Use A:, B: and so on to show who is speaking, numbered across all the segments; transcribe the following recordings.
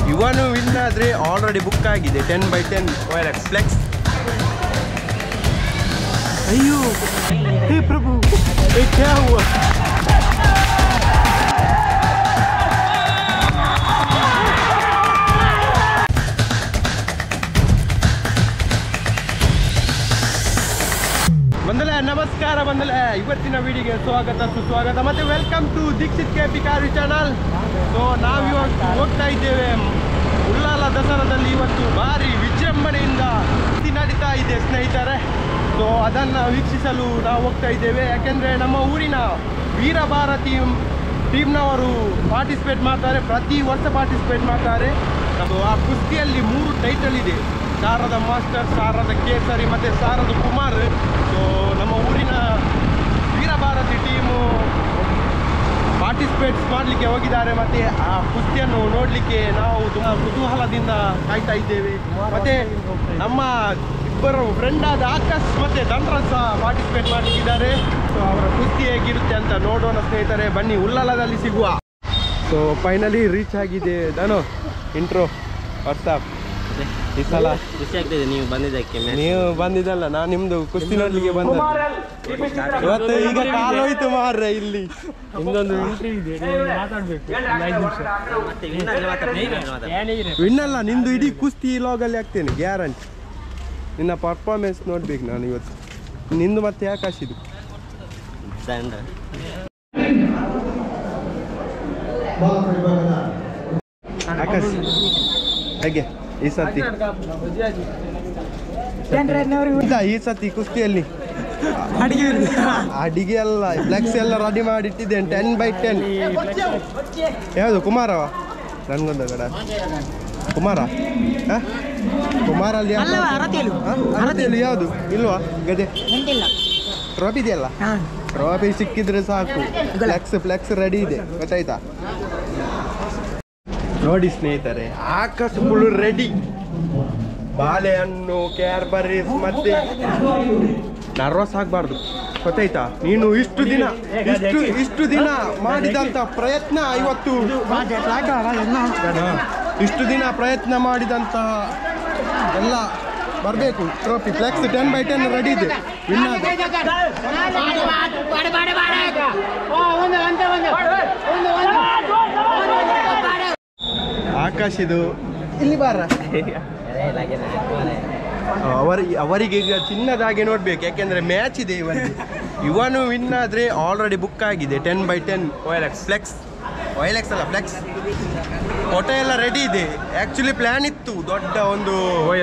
A: ಇವನು ವಿನ್ ಆದರೆ already book ಆಗಿದೆ ಟೆನ್ ಬೈ ಟೆನ್ ಫ್ಲೆಕ್ಸ್ ಅಯ್ಯೋ ಹೇ ಪ್ರಭು ಏ ಕ್ಯಾ ಹುआ ಬಂದಲೆ ನಮಸ್ಕಾರ ಬಂದಲೆ ಇವತ್ತಿನ ವಿಡಿಯೋಗೆ ಸ್ವಾಗತ ಸುಸ್ವಾಗತ ಮತ್ತೆ welcome to Dixit K P car channel so ನಾವು ಇವಾಗ ಹೋಗ್ತಾ ಇದ್ದೇವೆ ಉಳ್ಳಾಲ ದಸರಾದಲ್ಲಿ ಇವತ್ತು ಭಾರಿ ವಿಜೃಂಭಣೆಯಿಂದ ಇದು ನಡೀತಾ ಇದೆ ಸ್ನೇಹಿತರೆ ಸೊ ಅದನ್ನು ವೀಕ್ಷಿಸಲು ನಾವು ಹೋಗ್ತಾ ಇದ್ದೇವೆ ಯಾಕೆಂದರೆ ನಮ್ಮ ಊರಿನ ವೀರಭಾರತಿ ಟೀಮ್ನವರು ಪಾರ್ಟಿಸಿಪೇಟ್ ಮಾಡ್ತಾರೆ ಪ್ರತಿ ವರ್ಷ ಪಾರ್ಟಿಸಿಪೇಟ್ ಮಾಡ್ತಾರೆ ಅದು ಆ ಕುಸ್ತಿಯಲ್ಲಿ ಮೂರು ಟೈಟಲ್ ಇದೆ ಶಾರದ ಮಾಸ್ಟರ್ ಶಾರದ ಕೇಸರಿ ಮತ್ತು ಶಾರದ ಕುಮಾರ್ ಸೊ ನಮ್ಮ ಊರಿನ ವೀರಭಾರತಿ ಟೀಮು ಪಾರ್ಟಿಸಿಪೇಟ್ ಮಾಡಲಿಕ್ಕೆ ಹೋಗಿದ್ದಾರೆ ಮತ್ತು ಆ ಕುಸ್ತಿಯನ್ನು ನೋಡಲಿಕ್ಕೆ ನಾವು ತುಂಬ ಕುತೂಹಲದಿಂದ ಕಾಯ್ತಾ ಇದ್ದೇವೆ ಮತ್ತು ನಮ್ಮ ಇಬ್ಬರು ಫ್ರೆಂಡ್ ಆದ ಆಕಾಶ್ ಮತ್ತು ಧನ್ರಾಜ್ ಸಹ ಪಾರ್ಟಿಸಿಪೇಟ್ ಮಾಡಲಿಕ್ಕಿದ್ದಾರೆ ಸೊ ಅವರ ಕುಸ್ತಿ ಹೇಗಿರುತ್ತೆ ಅಂತ ನೋಡೋಣ ಸ್ನೇಹಿತರೆ ಬನ್ನಿ ಉಳ್ಳಾಲದಲ್ಲಿ ಸಿಗುವ ಸೊ ಫೈನಲಿ ರೀಚ್ ಆಗಿದೆ ಧನು ಇಂಟ್ರೋ ವಾಟ್ಸಪ್ ಈ ಸಲ
B: ಖುಷಿ ಆಗ್ತಿದೆ ನೀವು ಬಂದಿದ್ದಕ್ಕೆ ಮ್ಯಾಚ್
A: ನೀವು ಬಂದಿದ್ದಲ್ಲ ನಾನು ನಿಮ್ದು ಕುಸ್ತಿ ನೋಡ್ಲಿಕ್ಕೆ ಬಂದ ಇವತ್ತು ಈಗ ಕಾಲೋಯ್ತು ಮಾರ್ರೆ ಇಲ್ಲಿ ನಿಮ್ದೊಂದು
B: ಮತ್ತೆ win ಆದ್ರೆ ಮಾತಾಡ್ತೀನಿ, win ಆದ್ರೆ ಮಾತಾಡ್ತೀನಿ.
A: ವಿನ್ ಅಲ್ಲ ನಿಂದು ಇಡೀ ಕುಸ್ತಿ ಲಾಗಲ್ಲಿ ಆಗ್ತೇನೆ ಗ್ಯಾರಂಟಿ ನಿನ್ನ ಪರ್ಫಾರ್ಮೆನ್ಸ್ ನೋಡ್ಬೇಕು ನಾನು ಇವತ್ತು ನಿಂದು ಮತ್ತೆ ಆಕಾಶ್ ಇದು
B: ದಂಡ
A: ಆಕಾಶ್ ಹೇಗೆ ಈ ಸತಿ ಇದ ಈ ಸತಿ ಕುಸ್ತಿಯಲ್ಲಿ ಅಡಿಗೆ ಎಲ್ಲ ಫ್ಲೆಕ್ಸ್ ಎಲ್ಲ ರೆಡಿ ಮಾಡಿ ಇಟ್ಟಿದ್ದೇನೆ ಟೆನ್ ಬೈ ಟೆನ್ ಯಾವುದು ಕುಮಾರವ ನನ್ಗೊಂದ ಕಡ ಕುಮಾರ ಹ? ಕುಮಾರ ಅಲ್ಲಿ ಯಾವ್ದು? ಹ? ಅರತಿಯಲ್ಲಿ ಯಾವುದು ಇಲ್ವಾ ಗದೆ ಟ್ರಾಫಿ ಇದೆಯಲ್ಲ ಟ್ರಾಫಿ ಸಿಕ್ಕಿದ್ರೆ ಸಾಕು ಫ್ಲೆಕ್ಸ್ ಫ್ಲೆಕ್ಸ್ ರೆಡಿ ಇದೆ ಗೊತ್ತಾಯ್ತಾ ನೋಡಿ ಸ್ನೇಹಿತರೆ ಆಕಾಶ ಫುಲ್ ರೆಡಿ ಬಾಳೆಹಣ್ಣು ಕ್ಯಾರ್ಬರೀಸ್ ಮತ್ತೆ ನರ್ವಸ್ ಆಗಬಾರ್ದು ಗೊತ್ತಾಯ್ತಾ ನೀನು ಇಷ್ಟು ದಿನ ಇಷ್ಟು ಇಷ್ಟು ದಿನ ಮಾಡಿದಂತ ಪ್ರಯತ್ನ ಇವತ್ತು ಹಾ. ಇಷ್ಟು ದಿನ ಪ್ರಯತ್ನ ಮಾಡಿದಂತ ಎಲ್ಲ ಬರಬೇಕು trophy flex ten by ten ready ಇದೆ ವಿನ್ ಆದ ಆಕಾಶ್ ಇದು ಇಲ್ಲಿ ಬಾರ ಅವರಿಗೆ ಅವರಿಗೆ ಈಗ ಚಿನ್ನದಾಗೆ ನೋಡ್ಬೇಕು ಯಾಕೆಂದ್ರೆ ಮ್ಯಾಚ್ ಇದೆ ಇವನಿಗೆ ಇವನು ವಿನ್ ಆದ್ರೆ ಆಲ್ರೆಡಿ ಬುಕ್ ಆಗಿದೆ ಟೆನ್ ಬೈ ಟೆನ್ ಫ್ಲೆಕ್ಸ್ ವೈಲೆಕ್ಸ್ ಅಲ್ಲ ಫ್ಲೆಕ್ಸ್ ಫೋಟೋ ಎಲ್ಲ ರೆಡಿ ಇದೆ ಆಕ್ಚುಲಿ ಪ್ಲಾನ್ ಇತ್ತು ದೊಡ್ಡ ಒಂದು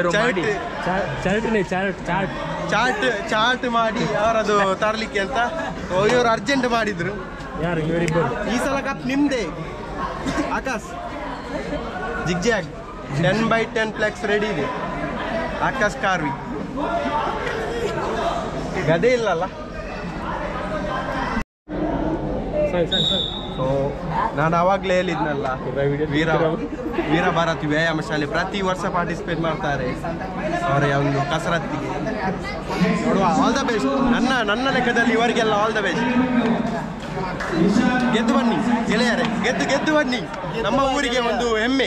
A: ಚಾರ್ಟ್ ಚಾರ್ಟ್ ಮಾಡಿ ಅವರದು ತರಲಿಕ್ಕೆ ಅಂತ ಇವರು ಅರ್ಜೆಂಟ್ ಮಾಡಿದ್ರು ಈ ಸಲ ಕಪ್ ನಿಮ್ದೇ Akash zigzag ten by ten flex ready ಇದೆ ಆಕಾಶ್ ಕಾರ್ವಿ ಗದೆ ಇಲ್ಲಲ್ಲ ಸೊ ನಾನು ಅವಾಗಲೇ ಹೇಳಿದ್ನಲ್ಲ ವೀರ ವೀರಭಾರತಿ ವ್ಯಾಯಾಮ ಶಾಲೆ ಪ್ರತಿ ವರ್ಷ ಪಾರ್ಟಿಸಿಪೇಟ್ ಮಾಡ್ತಾರೆ ಅವರ ಒಂದು ಕಸರತ್ತಿಗೆ ನೋಡುವ ಆಲ್ ದ ಬೆಸ್ಟ್ ನನ್ನ ನನ್ನ ಲೆಕ್ಕದಲ್ಲಿ ಇವರಿಗೆಲ್ಲ ಆಲ್ ದ ಬೆಸ್ಟ್ ಗೆದ್ದು ಬನ್ನಿ ಗೆಳೆಯರೆ ಗೆದ್ದು ಗೆದ್ದು ಬನ್ನಿ ನಮ್ಮ ಊರಿಗೆ ಒಂದು ಹೆಮ್ಮೆ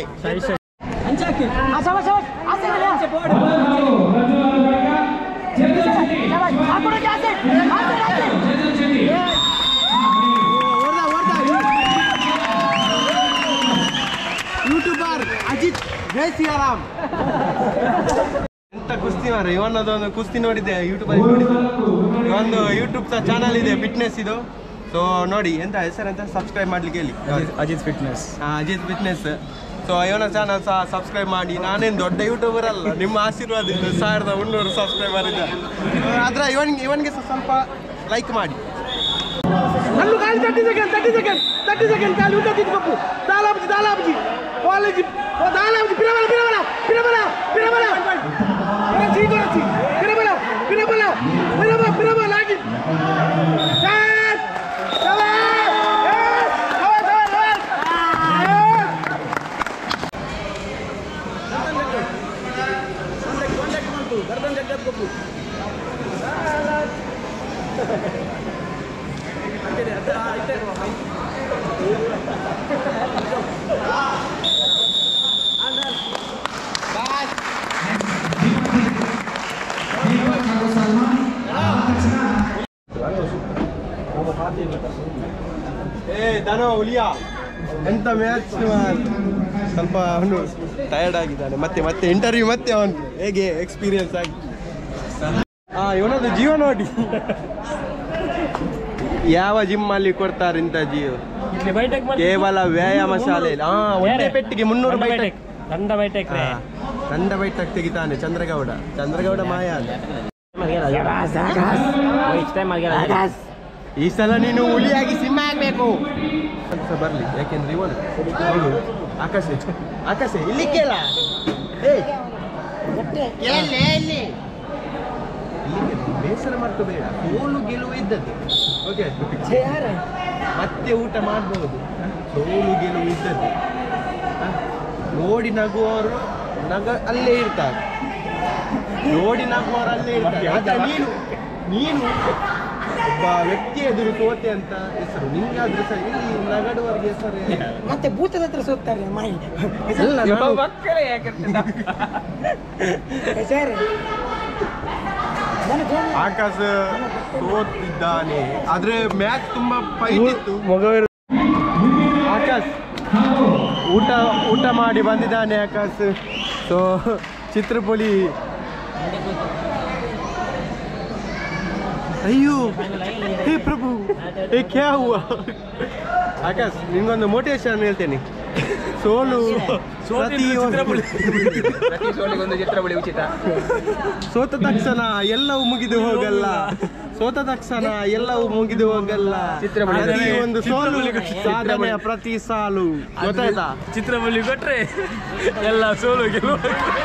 A: ಯೂಟ್ಯೂಬರ್ ಅಜಿತ್ ಜೈ ಸಿಯಾರಾಮ್ ಎಂತ ಕುಸ್ತಿ ಮಾರ ಇವನದೊಂದು ಕುಸ್ತಿ ನೋಡಿದ್ದೆ ಯೂಟ್ಯೂಬ್ ಅಲ್ಲಿ ನೋಡಿದ್ದೆ ಒಂದು ಯೂಟ್ಯೂಬ್ ಚಾನಲ್ ಇದೆ ಫಿಟ್ನೆಸ್ ಇದು ಸೊ ನೋಡಿ ಎಂತ ಹೆಸರೆಂತ ಸಬ್ಸ್ಕ್ರೈಬ್ ಮಾಡ್ಲಿಕ್ಕೆ ಹೇಳಿ
C: ಅಜಿತ್ ಫಿಟ್ನೆಸ್
A: ಹಾ, ಅಜಿತ್ ಫಿಟ್ನೆಸ್ ಸೊ ಇವನ ಚಾನಲ್ ಸಹ ಸಬ್ಸ್ಕ್ರೈಬ್ ಮಾಡಿ ನಾನೇನು ದೊಡ್ಡ ಯೂಟ್ಯೂಬರ್ ಅಲ್ಲ ನಿಮ್ಮ ಆಶೀರ್ವಾದದಿಂದ ಸಾವಿರದ ಮುನ್ನೂರು ಸಬ್ಸ್ಕ್ರೈಬರ್ ಇದ್ದಾರೆ ಅದ್ರ ಇವನಿಗೆ ಇವನಿಗೆ ಸಹ ಸ್ವಲ್ಪ ಲೈಕ್ ಮಾಡಿ
D: నన్ను కాలి thirty second thirty second thirty second కాలి ఉంటే తీసుకోపు దాలాబుజి దాలాబుజి కాలేజీ ఓ దాలాబుజి పిరబల పిరబల పిరబల పిరబల చీకొరచి పిరబల పిరబల పిరబ పిరబ లాగి
A: ಧ್ಯಾನ ಹುಲಿಯಾ ಎಂತ ಮ್ಯಾಚ್ ಸ್ವಲ್ಪ ಅವನು ಟಯರ್ಡ್ ಆಗಿದ್ದಾನೆ ಮತ್ತೆ ಮತ್ತೆ ಇಂಟರ್ವ್ಯೂ ಮತ್ತೆ ಅವನು ಹೇಗೆ ಎಕ್ಸ್ಪೀರಿಯನ್ಸ್ ಆಗಿ ಹಾ ಇವನದು ಜೀವ ನೋಡಿ ಯಾವ ಜಿಮ್ ಅಲ್ಲಿ ಕೊಡ್ತಾರೆ ಇಂಥ ಜೀವ
C: ಇಲ್ಲಿ ಬೈಟೆಕ್
A: ಕೇವಲ ವ್ಯಾಯಾಮ ಶಾಲೆಯಲ್ಲಿ ಹಾ ಒಂದೇ ಪೆಟ್ಟಿಗೆ ಮುನ್ನೂರು ಬೈಟೆಕ್
C: ದಂಡ ಬೈಟೆಕ್
A: ಹಾ, ನಂದ ಬೈಟಕ್ ತೆಗಿತಾನೆ ಚಂದ್ರಗೌಡ ಚಂದ್ರಗೌಡ ಮಾಯ ಅಲ್ಲ ಈ ಸಲ ನೀನು ಹುಲಿಯಾಗಿ ಸಿಂಹ ಆಗ್ಬೇಕು ಅಂತ ಬರ್ಲಿ ಯಾಕೆಂದ್ರೆ ಇವನು ಹೌದು ಆಕಾಶ ಆಕಾಶ ಇಲ್ಲಿ ಕೇಳ ಏಯ್, ಕೇಳಲೇ ಇಲ್ಲಿ ಇಲ್ಲಿ ಕೇಳು, ಬೇಸರ ಮಾಡ್ಕೋಬೇಡ ಸೋಲು ಗೆಲುವು ಇದ್ದದ್ದು ಓಕೆ ಮತ್ತೆ ಊಟ ಮಾಡ್ಬೋದು ಸೋಲು ಗೆಲುವು ಇದ್ದದ್ದು ಹ? ನೋಡಿ ನಗುವವರು ನಗ ಅಲ್ಲೇ ಇರ್ತಾರೆ ನೋಡಿ ನಗುವವರು ಅಲ್ಲೇ ಇರ್ತಾರೆ ಆದ್ರೆ ನೀನು ನೀನು ಒಬ್ಬ ವ್ಯಕ್ತಿ ಎದುರು ಸೋತೆ ಅಂತ ಹೆಸರು ನಿಂಗಾದ್ರೆ ಸರಿ ಇಲ್ಲಿ ನಗಡುವವರಿಗೆ ಹೆಸರು ಏನು?
D: ಮತ್ತೆ ಭೂತದ ಹತ್ರ ಸೋತ್ತಾರೆ ಮಾಯಿ
A: ಅಲ್ಲ, ನಾನು-
D: ಸರ್
A: ಆಕಾಶ ಸೋತಿದ್ದಾನೆ ಆದ್ರೆ ಮ್ಯಾಚ್ ತುಂಬಾ ಫೈಟ್ ಇತ್ತು ಆಕಾಶ್ ಊಟ ಊಟ ಮಾಡಿ ಬಂದಿದ್ದಾನೆ ಆಕಾಶ್ ಸೊ ಚಿತ್ರಪುಲಿ ಅಯ್ಯೋ ಹೇ ಪ್ರಭು ಹೇ ಕ್ಯಾ ಹುವಾ ಆಕಾಶ್ ನಿಂಗೊಂದು ಮೋಟಿವೇಶನ್ ಹೇಳ್ತೇನೆ ಸೋಲು ಪ್ರತಿ
C: ಪ್ರತಿ ಸೋಲಿಗೊಂದು ಚಿತ್ರಬಳಿ ಉಚಿತ
A: ಸೋತ ತಕ್ಷಣ ಎಲ್ಲವೂ ಮುಗಿದು ಹೋಗಲ್ಲ ಸೋತ ತಕ್ಷಣ ಎಲ್ಲವೂ ಮುಗಿದು ಹೋಗಲ್ಲ
C: ಚಿತ್ರಬಳಿ.
A: ಪ್ರತಿ ಒಂದು ಸೋಲು ಸಾಧನೆಯ ಪ್ರತಿ ಸಾಲು ಗೊತ್ತಾಯ್ತಾ
C: ಚಿತ್ರಬಳಿ ಕೊಟ್ರೆ ಎಲ್ಲ ಸೋಲು ಗೆಲುವು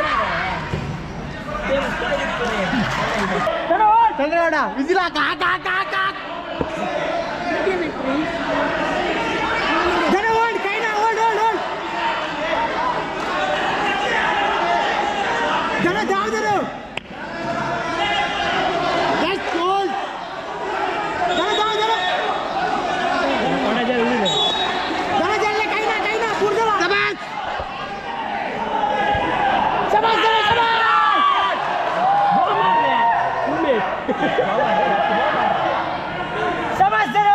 A: ಚಂದ್ರಗೌಡ ಬಿಸಿಲ ಕಾಕ ಕಾಕ
D: ಜನ ಓಡ್ ಕೈನ ಓಡ್ ಓಡ್ ಓಡ್ ಜನ ದಾವದರು ಎಷ್ಟು ಓಡ್ ಜನ ದಾವದರು ಜನ ಜನ ಕೈನ ಕೈನ ಪೂರ್ಣವ ಸಬಾಸ್ ಸಬಾಸ್ ಜನ ಸಬಾಸ್ ಸಬಾಸ್ ಜನ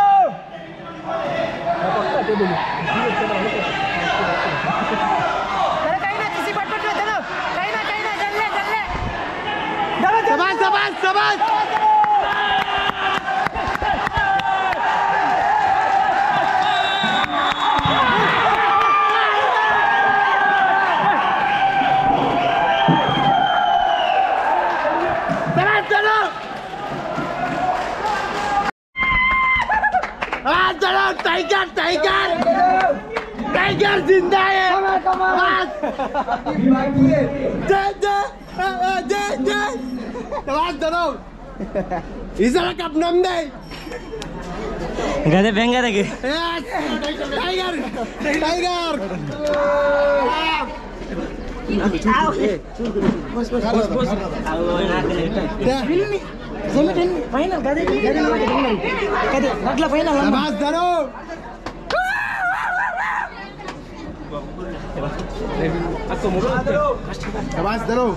D: जरा काही ना किसी पट पट चलो काही ना काही ना जल्ले जल्ले
A: ಸಬಾಸ್ ಸಬಾಸ್ ಸಬಾಸ್ ಸಬಾಸ್ ಚಲೋ हाँ चलो टाइगर टाइगर टाइगर जिंदा है बस जय जय जय जय बस चलो इधर कप नम दे
B: ಗದೆ ಬೆಂಗರಿಗೆ
A: टाइगर टाइगर
D: ಸೆಮಿಟೆನ್ ಫೈನಲ್ ಗದೆ ಗದೆ ಗದೆ ನಗ್ಲ ಫೈನಲ್
A: बस चलो बस चलो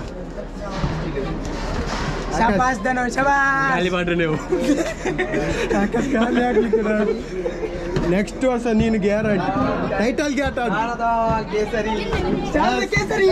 D: ಶಬಾಸ್ ದನೋ ಶಬಾಸ್
C: ಖಾಲಿ ಮಾಡ್ರಿ ನೀವು
A: ಆಕಾಶ್ ಖಾಲಿ ಆಗ್ಲಿಕ್ಕೆ ನೆಕ್ಸ್ಟ್ ವರ್ಷ ನೀನು ಗ್ಯಾರಂಟಿ ಟೈಟಲ್ ಗೆ ಆಟ ಆಡು
D: ಕೇಸರಿ ಶಾರದಾ ಕೇಸರಿ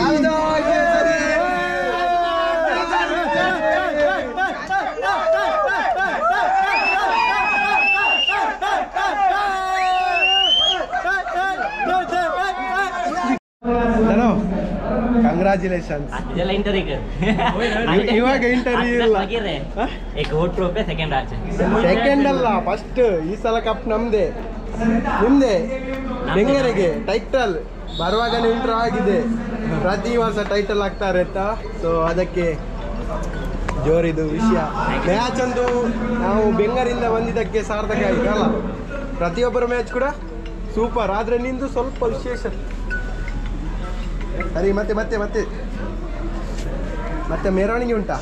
A: ಹಲೋ ಕಂಗ್ರಾಚುಲೇಷನ್ಸ್
B: ಇದೆಲ್ಲ ಇಂಟರ್ವ್ಯೂ
A: ಇವಾಗ interview ಇಲ್ಲ.
B: ಏಕ ವೋಟ್ ರೂಪಾಯಿ ಸೆಕೆಂಡ್ ಆಚೆ
A: ಸೆಕೆಂಡ್ ಅಲ್ಲ ಫಸ್ಟ್ ಈ ಸಲ ಕಪ್ ನಮ್ದೆ ನಿಮ್ದೆ ಬೆಂಗರಿಗೆ ಟೈಟಲ್ ಬರುವಾಗ ಇಂಟ್ರೋ ಆಗಿದೆ ಪ್ರತಿ ವರ್ಷ ಟೈಟಲ್ ಆಗ್ತಾರೆ ಅಂತ ಸೊ ಅದಕ್ಕೆ ಜೋರಿದು ವಿಷಯ ಮ್ಯಾಚ್ ಅಂತೂ ನಾವು ಬೆಂಗರಿಂದ ಬಂದಿದ್ದಕ್ಕೆ ಸಾರ್ಥಕ ಆಯ್ತು ಅಲ್ಲ ಪ್ರತಿಯೊಬ್ಬರ ಮ್ಯಾಚ್ ಕೂಡ ಸೂಪರ್ ಆದ್ರೆ ನಿಂದು ಸ್ವಲ್ಪ ವಿಶೇಷ ಸರಿ ಮತ್ತೆ ಮತ್ತೆ ಮತ್ತೆ ಮತ್ತೆ ಮೆರವಣಿಗೆ ಉಂಟಾ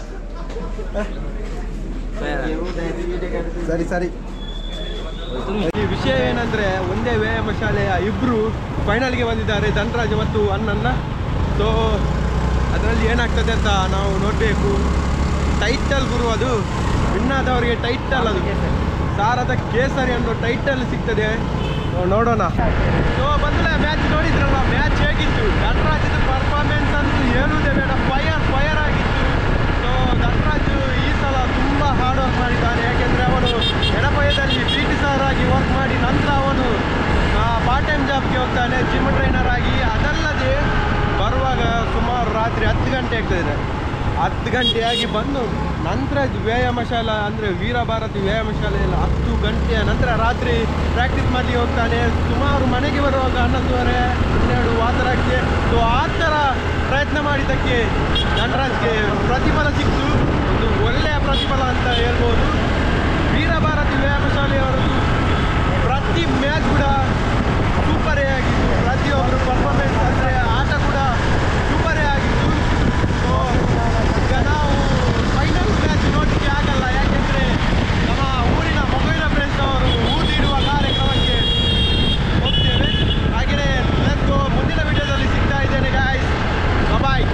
A: ಸರಿ ಸರಿ ಈ ವಿಷಯ ಏನಂದ್ರೆ ಒಂದೇ ವ್ಯಾಯಾಮ ಶಾಲೆಯ ಇಬ್ರು ಫೈನಲ್ಗೆ ಬಂದಿದ್ದಾರೆ ಧನರಾಜ್ ಮತ್ತು ಅನ್ನನ್ನ ಸೊ ಅದರಲ್ಲಿ ಏನಾಗ್ತದೆ ಅಂತ ನಾವು ನೋಡಬೇಕು ಟೈಟಲ್ ಗುರು ಅದು ವಿನ್ ಆದವರಿಗೆ ಟೈಟಲ್ ಅದು ಸಾರದ ಕೇಸರಿ ಅನ್ನೋ ಟೈಟಲ್ ಸಿಗ್ತದೆ ಸೊ ನೋಡೋಣ ಸೊ ಬಂದ್ರೆ ಮ್ಯಾಚ್ ನೋಡಿದ್ರಲ್ಲ ಮ್ಯಾಚ್ ಹೇಗಿತ್ತು ಧನರಾಜದ ಪರ್ಫಾರ್ಮೆನ್ಸ್ ಅಂತೂ ಹೇಳುವುದೇ ಬೇಡ ಫೈರ್ ಫೈರ್ ಆಗಿತ್ತು ಸೊ ಧನರಾಜ್ ಈ ಸಲ ತುಂಬ ಹಾರ್ಡ್ ವರ್ಕ್ ಮಾಡಿದ್ದಾನೆ ಯಾಕೆಂದರೆ ಅವನು ಎಡಪಯದಲ್ಲಿ ಪಿ ಟಿ ಸರ್ ಆಗಿ ವರ್ಕ್ ಮಾಡಿ ನಂತರ ಅವನು ಪಾರ್ಟ್ ಟೈಮ್ ಜಾಬ್ಗೆ ಹೋಗ್ತಾನೆ ಜಿಮ್ ಟ್ರೈನರ್ ಆಗಿ ಅದಲ್ಲದೆ ಬರುವಾಗ ಸುಮಾರು ರಾತ್ರಿ ಹತ್ತು ಗಂಟೆ ಆಗ್ತದೆ ಹತ್ತು ಗಂಟೆಯಾಗಿ ಬಂದು ನಂತರ ಇದು ವ್ಯಾಯಾಮ ಶಾಲಾ ಅಂದರೆ ವೀರಭಾರತಿ ವ್ಯಾಯಾಮ ಶಾಲೆಯಲ್ಲಿ ಹತ್ತು ಗಂಟೆಯ ನಂತರ ರಾತ್ರಿ ಪ್ರಾಕ್ಟೀಸ್ ಮಾಡಿ ಹೋಗ್ತಾನೆ ಸುಮಾರು ಮನೆಗೆ ಬರುವಾಗ ಹನ್ನೊಂದುವರೆ ಹನ್ನೆರಡು ಆ ಥರಕ್ಕೆ ಸೊ ಆ ಥರ ಪ್ರಯತ್ನ ಮಾಡಿದ್ದಕ್ಕೆ ಧನರಾಜ್ಗೆ ಪ್ರತಿಫಲ ಸಿಕ್ತು ಒಂದು ಒಳ್ಳೆಯ ಪ್ರತಿಫಲ ಅಂತ ಹೇಳ್ಬೋದು ವೀರಭಾರತಿ ವ್ಯಾಯಾಮ ಶಾಲೆಯವರದ್ದು ಪ್ರತಿ ಮ್ಯಾಚ್ ಕೂಡ ಸೂಪರೇ ಆಗಿತ್ತು ಪ್ರತಿಯೊಬ್ಬರು ಪರ್ಫಾರ್ಮೆನ್ಸ್ ಅಂದರೆ ಆಟ ಕೂಡ ಸೂಪರೇ ಆಗಿತ್ತು ಸೊ ಈಗ ನಾವು ಫೈನಲ್ ಮ್ಯಾಚ್ ನೋಡಲಿಕ್ಕೆ ಆಗಲ್ಲ ಯಾಕೆಂದರೆ ನಮ್ಮ ಊರಿನ ಮಗುವಿನ ಫ್ರೆಂಡ್ಸ್ ಅವರು ಊದಿಡುವ ಕಾರ್ಯಕ್ರಮಕ್ಕೆ ಹೋಗ್ತೇವೆ ಹಾಗೆಯೇ let's go. ಮುಂದಿನ ವಿಡಿಯೋದಲ್ಲಿ ಸಿಗ್ತಾ ಇದ್ದೇನೆ ಗಾಯ್ಸ್ ಬಾಯ್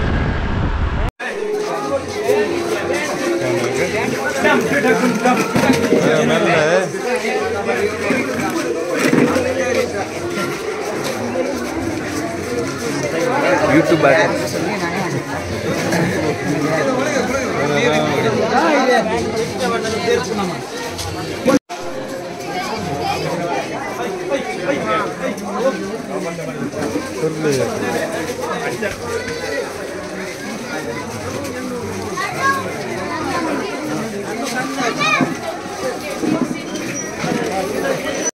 C: ಯೂಟ್ಯೂಬ್
A: ಇರಲಿ